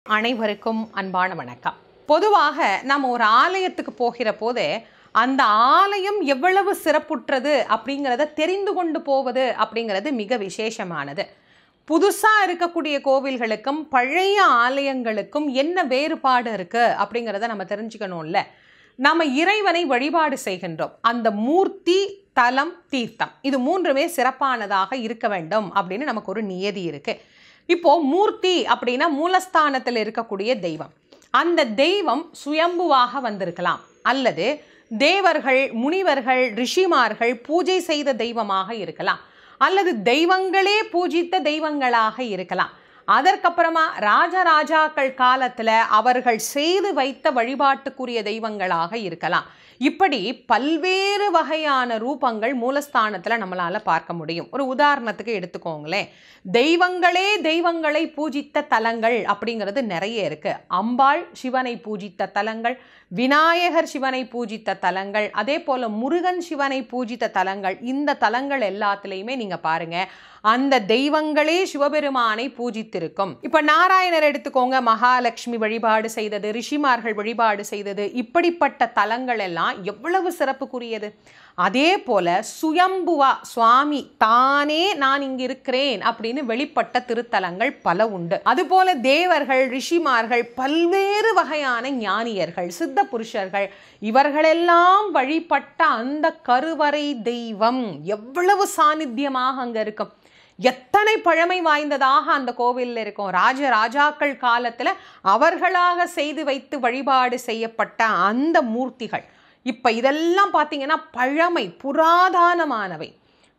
அனைவருக்கும் அன்பான வணக்கம் பொதுவாக நம்ம ஒரு ஆலயத்துக்கு போகிற போது அந்த ஆலயம் எவ்வளவு சிறப்புற்றது அப்படிங்கிறத தெரிந்து கொண்டு போவது அப்படிங்கிறது மிக விசேஷமானது புதுசாக இருக்கக்கூடிய கோவில்களுக்கும் பழைய ஆலயங்களுக்கும் என்ன வேறுபாடு இருக்குது அப்படிங்கிறத நம்ம தெரிஞ்சுக்கணும்ல நம்ம இறைவனை வழிபாடு செய்கின்றோம் அந்த மூர்த்தி தலம் தீர்த்தம் இது மூன்றுமே சிறப்பானதாக இருக்க வேண்டும் அப்படின்னு நமக்கு ஒரு நியதி இருக்கு இப்போ மூர்த்தி அப்படின்னா மூலஸ்தானத்தில் இருக்கக்கூடிய தெய்வம் அந்த தெய்வம் சுயம்புவாக வந்திருக்கலாம் அல்லது தேவர்கள் முனிவர்கள் ரிஷிமார்கள் பூஜை செய்த தெய்வமாக இருக்கலாம் அல்லது தெய்வங்களே பூஜித்த தெய்வங்களாக இருக்கலாம் அதற்கப்புறமா ராஜராஜாக்கள் காலத்தில் அவர்கள் செய்து வைத்த வழிபாட்டுக்குரிய தெய்வங்களாக இருக்கலாம் இப்படி பல்வேறு வகையான ரூபங்கள் மூலஸ்தானத்தில் நம்மளால் பார்க்க முடியும் ஒரு உதாரணத்துக்கு எடுத்துக்கோங்களேன் தெய்வங்களே தெய்வங்களை பூஜித்த தலங்கள் அப்படிங்கிறது நிறைய இருக்கு அம்பாள் சிவனை பூஜித்த தலங்கள் விநாயகர் சிவனை பூஜித்த தலங்கள் அதே போல முருகன் சிவனை பூஜித்த தலங்கள் இந்த தலங்கள் எல்லாத்துலேயுமே நீங்க பாருங்க அந்த தெய்வங்களே சிவபெருமானை பூஜித்திருக்கும் இப்ப நாராயணர் எடுத்துக்கோங்க மகாலட்சுமி வழிபாடு செய்தது ரிஷிமார்கள் வழிபாடு செய்தது இப்படிப்பட்ட தலங்கள் எல்லாம் எவ்வளவு சிறப்புக்குரியது அதே போல சுயம்புவா சுவாமி தானே நான் இங்க இருக்கிறேன் அப்படின்னு வெளிப்பட்ட திருத்தலங்கள் பல உண்டு அதுபோல தேவர்கள் ரிஷிமார்கள் பல்வேறு வகையான ஞானியர்கள் சித்த புருஷர்கள் இவர்களெல்லாம் வழிபட்ட அந்த கருவறை தெய்வம் எவ்வளவு சாநித்தியமாக அங்க இருக்கும் எத்தனை பழமை வாய்ந்ததாக அந்த கோவிலில் இருக்கும் ராஜ ராஜாக்கள் காலத்தில் அவர்களாக செய்து வைத்து வழிபாடு செய்யப்பட்ட அந்த மூர்த்திகள் இப்போ இதெல்லாம் பார்த்தீங்கன்னா பழமை புராதானமானவை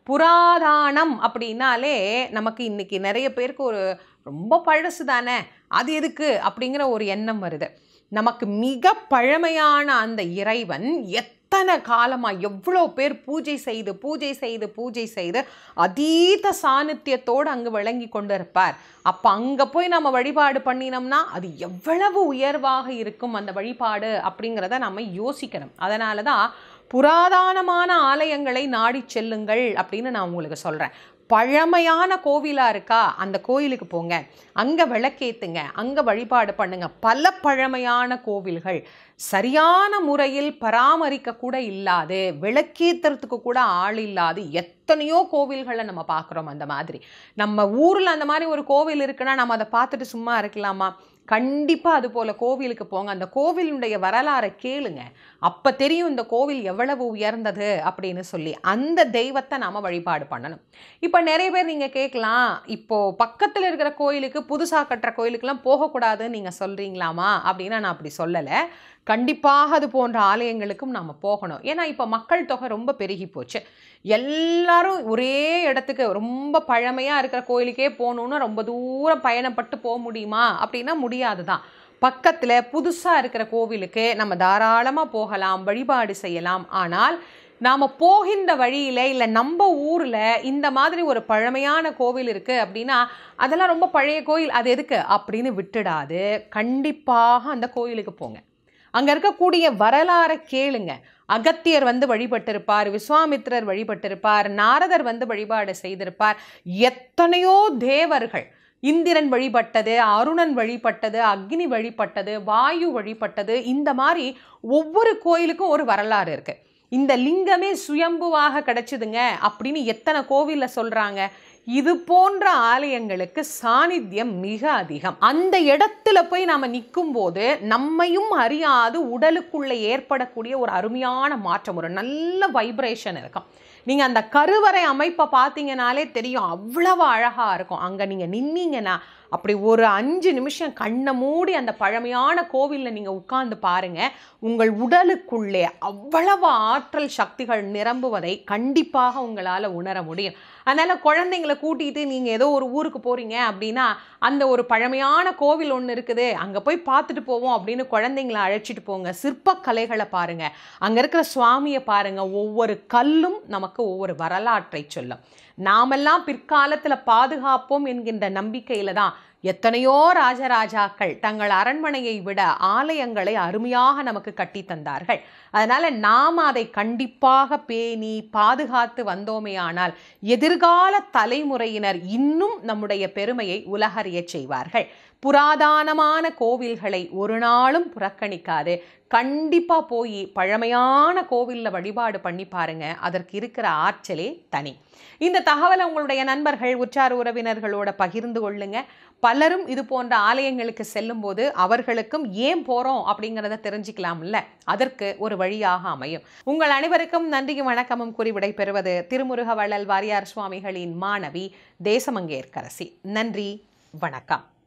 புராதானம் அப்படின்னாலே நமக்கு இன்னைக்கு நிறைய பேருக்கு ஒரு ரொம்ப பழசு தானே அது எதுக்கு அப்படிங்கிற ஒரு எண்ணம் வருது நமக்கு மிக பழமையான அந்த இறைவன் எத்தனை காலமாக எவ்வளோ பேர் பூஜை செய்து பூஜை செய்து பூஜை செய்து அதீத சாநித்தியத்தோடு அங்கே விளங்கி கொண்டு இருப்பார் அப்போ அங்கே போய் நம்ம வழிபாடு பண்ணினோம்னா அது எவ்வளவு உயர்வாக இருக்கும் அந்த வழிபாடு அப்படிங்கிறத நம்ம யோசிக்கணும் அதனால தான் புராதானமான ஆலயங்களை நாடி செல்லுங்கள் அப்படின்னு நான் உங்களுக்கு சொல்கிறேன் பழமையான கோவிலாக இருக்கா அந்த கோயிலுக்கு போங்க அங்கே விளக்கேத்துங்க அங்கே வழிபாடு பண்ணுங்க பல பழமையான கோவில்கள் சரியான முறையில் பராமரிக்க கூட இல்லாது விளக்கேத்துறதுக்கு கூட ஆள் இல்லாது எத்தனையோ கோவில்களை நம்ம பார்க்குறோம் அந்த மாதிரி நம்ம ஊரில் அந்த மாதிரி ஒரு கோவில் இருக்குன்னா நம்ம அதை பார்த்துட்டு சும்மா இருக்கலாமா கண்டிப்பாக அது போல் கோவிலுக்கு போங்க அந்த கோவிலுடைய வரலாறை கேளுங்க அப்போ தெரியும் இந்த கோவில் எவ்வளவு உயர்ந்தது அப்படின்னு சொல்லி அந்த தெய்வத்தை நாம் வழிபாடு பண்ணணும் இப்போ நிறைய பேர் நீங்கள் கேட்கலாம் இப்போது பக்கத்தில் இருக்கிற கோயிலுக்கு புதுசாக கட்டுற கோயிலுக்கெல்லாம் போகக்கூடாதுன்னு நீங்கள் சொல்கிறீங்களாமா அப்படின்னா நான் அப்படி சொல்லலை கண்டிப்பாக அது போன்ற ஆலயங்களுக்கும் நாம் போகணும் ஏன்னா இப்போ மக்கள் தொகை ரொம்ப பெருகி போச்சு எல்லாரும் ஒரே இடத்துக்கு ரொம்ப பழமையாக இருக்கிற கோயிலுக்கே போகணுன்னு ரொம்ப தூரம் பயணப்பட்டு போக முடியுமா அப்படின்னா முடியாது தான் பக்கத்தில் புதுசாக இருக்கிற கோவிலுக்கு நம்ம தாராளமாக போகலாம் வழிபாடு செய்யலாம் ஆனால் நாம் போகின்ற வழியில் இல்லை நம்ம ஊரில் இந்த மாதிரி ஒரு பழமையான கோவில் இருக்குது அப்படின்னா அதெல்லாம் ரொம்ப பழைய கோயில் அது எதுக்கு அப்படின்னு விட்டுடாது கண்டிப்பாக அந்த கோயிலுக்கு போங்க அங்கே இருக்கக்கூடிய வரலாறை கேளுங்க அகத்தியர் வந்து வழிபட்டிருப்பார் விஸ்வாமித்திரர் வழிபட்டிருப்பார் நாரதர் வந்து வழிபாடு செய்திருப்பார் எத்தனையோ தேவர்கள் இந்திரன் வழிபட்டது அருணன் வழிபட்டது அக்னி வழிபட்டது வாயு வழிபட்டது இந்த மாதிரி ஒவ்வொரு கோயிலுக்கும் ஒரு வரலாறு இருக்கு இந்த லிங்கமே சுயம்புவாக கிடைச்சிதுங்க அப்படின்னு எத்தனை கோவிலில் சொல்றாங்க இது போன்ற ஆலயங்களுக்கு சாநித்தியம் மிக அதிகம் அந்த இடத்துல போய் நாம நிற்கும் போது நம்மையும் அறியாது உடலுக்குள்ள ஏற்படக்கூடிய ஒரு அருமையான மாற்றம் ஒரு நல்ல வைப்ரேஷன் இருக்கும் நீங்கள் அந்த கருவறை அமைப்பை பார்த்தீங்கனாலே தெரியும் அவ்வளவு அழகாக இருக்கும் அங்கே நீங்கள் நின்னீங்கன்னா அப்படி ஒரு அஞ்சு நிமிஷம் கண்ணை மூடி அந்த பழமையான கோவிலில் நீங்கள் உட்கார்ந்து பாருங்கள் உங்கள் உடலுக்குள்ளே அவ்வளவு ஆற்றல் சக்திகள் நிரம்புவதை கண்டிப்பாக உங்களால் உணர முடியும் அதனால் குழந்தைங்களை கூட்டிகிட்டு நீங்கள் ஏதோ ஒரு ஊருக்கு போகிறீங்க அப்படின்னா அந்த ஒரு பழமையான கோவில் ஒன்று இருக்குது அங்கே போய் பார்த்துட்டு போவோம் அப்படின்னு குழந்தைங்கள அழைச்சிட்டு போங்க சிற்பக்கலைகளை பாருங்கள் அங்கே இருக்கிற சுவாமியை பாருங்கள் ஒவ்வொரு கல்லும் நமக்கு ஒவ்வொரு வரலாற்றை சொல்லும் நாமெல்லாம் பிற்காலத்தில் பாதுகாப்போம் என்கின்ற நம்பிக்கையில் தான் எத்தனையோ ராஜராஜாக்கள் தங்கள் அரண்மனையை விட ஆலயங்களை அருமையாக நமக்கு கட்டி தந்தார்கள் அதனால நாம் அதை கண்டிப்பாக பேணி பாதுகாத்து வந்தோமேயானால் எதிர்கால தலைமுறையினர் இன்னும் நம்முடைய பெருமையை உலகறியச் செய்வார்கள் புராதானமான கோவில்களை ஒரு நாளும் புறக்கணிக்காது கண்டிப்பா போய் பழமையான கோவில்ல வழிபாடு பண்ணி பாருங்க அதற்கு இருக்கிற ஆற்றலே தனி இந்த தகவலை உங்களுடைய நண்பர்கள் உற்றார் உறவினர்களோட பகிர்ந்து கொள்ளுங்க பலரும் இது போன்ற ஆலயங்களுக்கு செல்லும்போது அவர்களுக்கும் ஏன் போறோம் அப்படிங்கிறத தெரிஞ்சுக்கலாம்ல அதற்கு ஒரு வழியாக அமையும் உங்கள் அனைவருக்கும் நன்றியும் வணக்கமும் கூறி விடைபெறுவது திருமுருக வள்ளல் வாரியார் சுவாமிகளின் மாணவி தேசமங்கேற்கரசி நன்றி வணக்கம்